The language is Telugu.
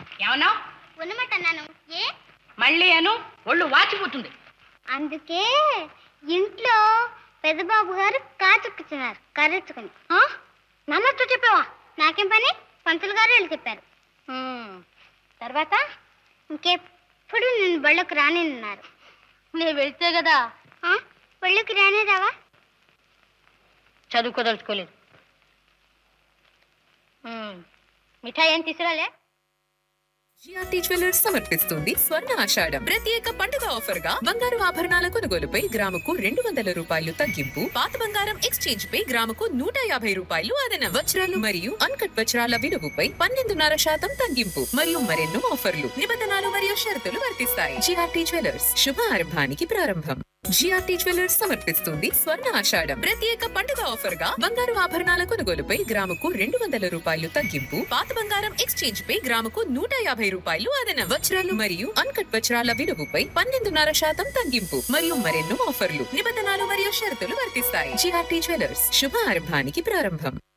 ఏమన్నా ఉన్నమాట అన్నాను ఏ మళ్ళీ అను ఒళ్ళు వాచిపోతుంది అందుకే ఇంట్లో పెద్దబాబు గారు కాచుక్కుతున్నారు కరెత్తుకుని నమ్మతో చెప్పావా నాకేం పని పంతులు గారు వెళ్ళి చెప్పారు ఉమ్, తర్వాత ఇంకెప్పుడు నేను బళ్ళకు రానిన్నారు నేను వెళ్తే కదా బళ్ళకి రానే రావా చదువుకోదలుచుకోలేదు ఉమ్, మిఠాయి ఏం తీసుకురాలే జిఆర్టీ జ్యువెలర్స్ సమర్పిస్తుంది స్వర్ణ ఆషాఢం ప్రత్యేక పండుగ ఆఫర్ గా బంగారు ఆభరణాల కొనుగోలుపై గ్రాముకు రెండు వందల రూపాయలు తగ్గింపు పాత బంగారం ఎక్స్చేంజ్ పై గ్రాముకు నూట యాభై రూపాయలు అదనం వజ్రాలు మరియు అన్కట్ వజ్రాల విలువపై పన్నెండున్నర శాతం తగ్గింపు మరియు మరెన్నో ఆఫర్లు నిబంధనలు మరియు షరతులు వర్తిస్తాయి జిఆర్టీ జ్యువెలర్స్ శుభ ఆరంభానికి ప్రారంభం జిఆర్టీ జ్యువెలర్స్ సమర్పిస్తుంది స్వర్ణ ఆషాఢం ప్రత్యేక పండుగ ఆఫర్ గా బంగారు ఆభరణాల కొనుగోలుపై గ్రాముకు రెండు వందల రూపాయలు తగ్గింపు పాత బంగారం ఎక్స్చేంజ్ పై గ్రాముకు నూట యాభై రూపాయలు అదనం వజ్రాలు మరియు అన్కట్ వజ్రాల విలువపై పన్నెండున్నర శాతం తగ్గింపు మరియు మరెన్నో ఆఫర్లు నిబంధనలు మరియు షరతులు వర్తిస్తాయి జిఆర్టీ జ్యువెలర్స్ శుభ ఆరంభానికి ప్రారంభం